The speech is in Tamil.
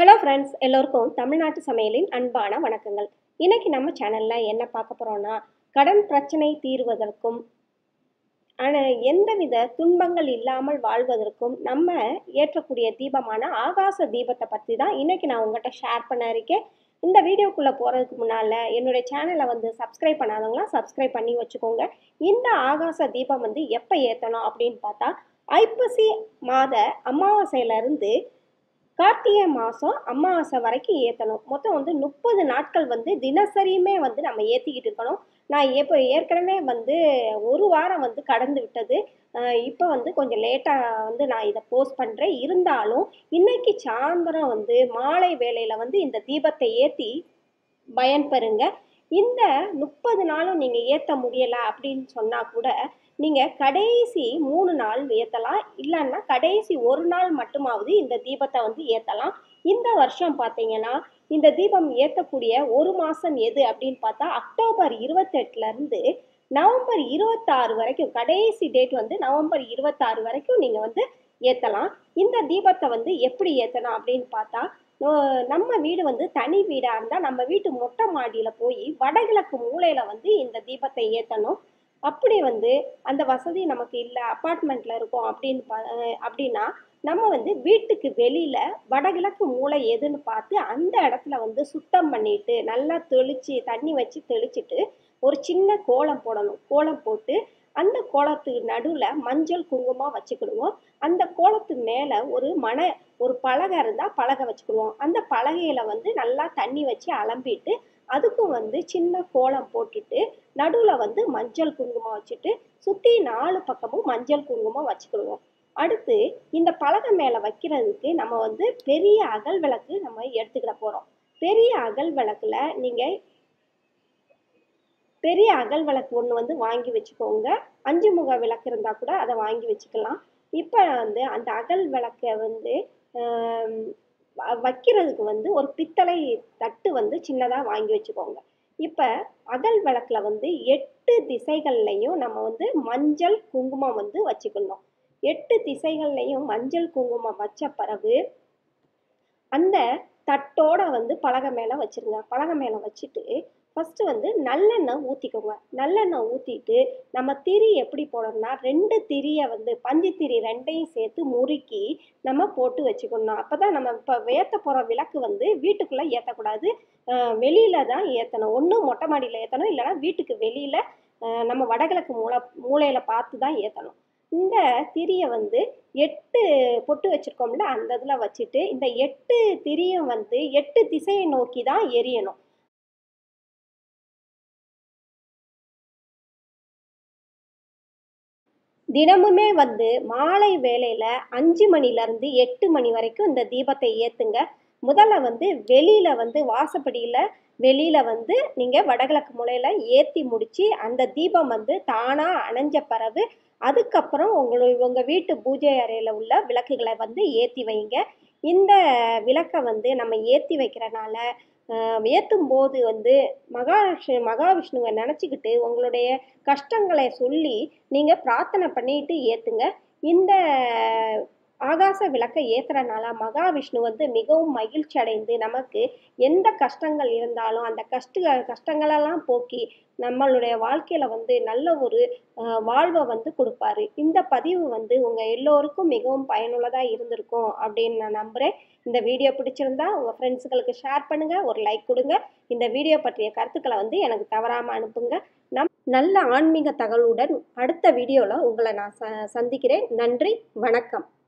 ஹலோ ஃப்ரெண்ட்ஸ் எல்லோருக்கும் தமிழ்நாட்டு சமையலின் அன்பான வணக்கங்கள் இன்னைக்கு நம்ம சேனலில் என்ன பார்க்க போகிறோன்னா கடன் பிரச்சனை தீர்வதற்கும் ஆனால் எந்தவித துன்பங்கள் இல்லாமல் வாழ்வதற்கும் நம்ம ஏற்றக்கூடிய தீபமான ஆகாச தீபத்தை பற்றி தான் இன்னைக்கு நான் உங்கள்கிட்ட ஷேர் பண்ண இருக்கேன் இந்த வீடியோக்குள்ளே போகிறதுக்கு முன்னால் என்னுடைய சேனலை வந்து சப்ஸ்கிரைப் பண்ணாதவங்களாம் சப்ஸ்கிரைப் பண்ணி வச்சுக்கோங்க இந்த ஆகாச தீபம் வந்து எப்போ ஏற்றணும் அப்படின்னு பார்த்தா ஐப்பசி மாத அமாவாசையிலேருந்து கார்த்திகை மாதம் அமாவாசை வரைக்கும் ஏற்றணும் மொத்தம் வந்து முப்பது நாட்கள் வந்து தினசரியுமே வந்து நம்ம ஏற்றிக்கிட்டு இருக்கணும் நான் எப்போ ஏற்கனவே வந்து ஒரு வாரம் வந்து கடந்து விட்டது இப்போ வந்து கொஞ்சம் லேட்டாக வந்து நான் இதை போஸ்ட் பண்ணுறேன் இருந்தாலும் இன்னைக்கு சாயந்தரம் வந்து மாலை வேளையில் வந்து இந்த தீபத்தை ஏற்றி பயன்பெறுங்க இந்த முப்பது நாளும் நீங்கள் ஏற்ற முடியலை அப்படின்னு சொன்னால் கூட நீங்கள் கடைசி மூணு நாள் ஏற்றலாம் இல்லைன்னா கடைசி ஒரு நாள் மட்டுமாவது இந்த தீபத்தை வந்து ஏற்றலாம் இந்த வருஷம் பார்த்தீங்கன்னா இந்த தீபம் ஏற்றக்கூடிய ஒரு மாதம் எது அப்படின்னு பார்த்தா அக்டோபர் இருபத்தெட்டுலேருந்து நவம்பர் இருபத்தாறு வரைக்கும் கடைசி டேட் வந்து நவம்பர் இருபத்தாறு வரைக்கும் நீங்கள் வந்து ஏற்றலாம் இந்த தீபத்தை வந்து எப்படி ஏற்றலாம் அப்படின்னு பார்த்தா நம்ம வீடு வந்து தனி வீடாக இருந்தால் நம்ம வீட்டு மொட்டை மாடியில் போய் வடகிழக்கு மூலையில் வந்து இந்த தீபத்தை ஏற்றணும் அப்படி வந்து அந்த வசதி நமக்கு இல்லை அப்பார்ட்மெண்ட்டில் இருக்கோம் அப்படின்னு பா அப்படின்னா நம்ம வந்து வீட்டுக்கு வெளியில் வடகிழக்கு மூளை எதுன்னு பார்த்து அந்த இடத்துல வந்து சுத்தம் பண்ணிட்டு நல்லா தெளித்து தண்ணி வச்சு தெளிச்சிட்டு ஒரு சின்ன கோலம் போடணும் கோலம் போட்டு அந்த கோலத்துக்கு நடுவில் மஞ்சள் குங்குமம் வச்சுக்கிடுவோம் அந்த கோலத்து மேலே ஒரு மனை ஒரு பலகை இருந்தால் பலகை வச்சுக்கிடுவோம் அந்த பலகையில் வந்து நல்லா தண்ணி வச்சு அலம்பிட்டு அதுக்கும் வந்து சின்ன கோலம் போட்டுட்டு நடுவில் வந்து மஞ்சள் குங்குமம் வச்சுட்டு சுற்றி நாலு பக்கமும் மஞ்சள் குங்குமம் வச்சுக்கிடுவோம் அடுத்து இந்த பலகை மேலே வைக்கிறதுக்கு நம்ம வந்து பெரிய அகல் விளக்கு நம்ம எடுத்துக்கிட போகிறோம் பெரிய அகல் விளக்குல நீங்கள் பெரிய அகல் விளக்கு ஒன்று வந்து வாங்கி வச்சுக்கோங்க அஞ்சு முக விளக்கு இருந்தால் கூட அதை வாங்கி வச்சுக்கலாம் இப்போ வந்து அந்த அகல் விளக்கை வந்து வைக்கிறதுக்கு வந்து ஒரு பித்தளை தட்டு வந்து சின்னதாக வாங்கி வச்சுக்கோங்க இப்போ அகல் விளக்கில் வந்து எட்டு திசைகள்லையும் நம்ம வந்து மஞ்சள் குங்குமம் வந்து வச்சுக்கணும் எட்டு திசைகள்லையும் மஞ்சள் குங்குமம் வச்ச பிறகு அந்த தட்டோட வந்து பலகை மேலே வச்சுருங்க பலகை மேலே வச்சுட்டு ஃபஸ்ட்டு வந்து நல்லெண்ணெய் ஊற்றிக்கோங்க நல்லெண்ணெய் ஊற்றிட்டு நம்ம திரி எப்படி போடணும்னா ரெண்டு திரியை வந்து பஞ்சு திரி ரெண்டையும் சேர்த்து முறுக்கி நம்ம போட்டு வச்சுக்கணும் அப்போ தான் நம்ம இப்போ ஏற்ற போகிற விளக்கு வந்து வீட்டுக்குள்ளே ஏற்றக்கூடாது வெளியில் தான் ஏற்றணும் ஒன்று மொட்டை மாடியில் ஏற்றணும் இல்லைனா வீட்டுக்கு வெளியில் நம்ம வடகிழக்கு மூளை மூளையில் பார்த்து தான் ஏற்றணும் இந்த திரியை வந்து எட்டு பொட்டு வச்சுருக்கோம்ல அந்த இதில் வச்சுட்டு இந்த எட்டு திரியும் வந்து எட்டு திசையை நோக்கி தான் எரியணும் தினமுமே வந்து மாலை வேளையில் அஞ்சு மணிலேருந்து எட்டு மணி வரைக்கும் இந்த தீபத்தை ஏற்றுங்க முதல்ல வந்து வெளியில் வந்து வாசப்படியில் வெளியில் வந்து நீங்கள் வடகிழக்கு மூலையில் ஏற்றி முடித்து அந்த தீபம் வந்து தானாக அணைஞ்ச பிறகு அதுக்கப்புறம் உங்களுடைய உங்கள் வீட்டு பூஜை அறையில் உள்ள விளக்குகளை வந்து ஏற்றி வைங்க இந்த விளக்கை வந்து நம்ம ஏற்றி வைக்கிறனால ஏற்றும் போது வந்து மகாவிஷ்ணு மகாவிஷ்ணுவை நினச்சிக்கிட்டு உங்களுடைய கஷ்டங்களை சொல்லி நீங்கள் பிரார்த்தனை பண்ணிட்டு ஏற்றுங்க இந்த ஆகாச விளக்கை ஏற்றுறனால மகாவிஷ்ணு வந்து மிகவும் மகிழ்ச்சி அடைந்து நமக்கு எந்த கஷ்டங்கள் இருந்தாலும் அந்த கஷ்ட கஷ்டங்களெல்லாம் போக்கி நம்மளுடைய வாழ்க்கையில் வந்து நல்ல ஒரு வாழ்வை வந்து கொடுப்பாரு இந்த பதிவு வந்து உங்கள் எல்லோருக்கும் மிகவும் பயனுள்ளதாக இருந்திருக்கும் அப்படின்னு நான் நம்புகிறேன் இந்த வீடியோ பிடிச்சிருந்தா உங்கள் ஃப்ரெண்ட்ஸுகளுக்கு ஷேர் பண்ணுங்கள் ஒரு லைக் கொடுங்க இந்த வீடியோ பற்றிய கருத்துக்களை வந்து எனக்கு தவறாமல் அனுப்புங்க நம் நல்ல ஆன்மீக தகவலுடன் அடுத்த வீடியோவில் உங்களை நான் ச சந்திக்கிறேன் நன்றி வணக்கம்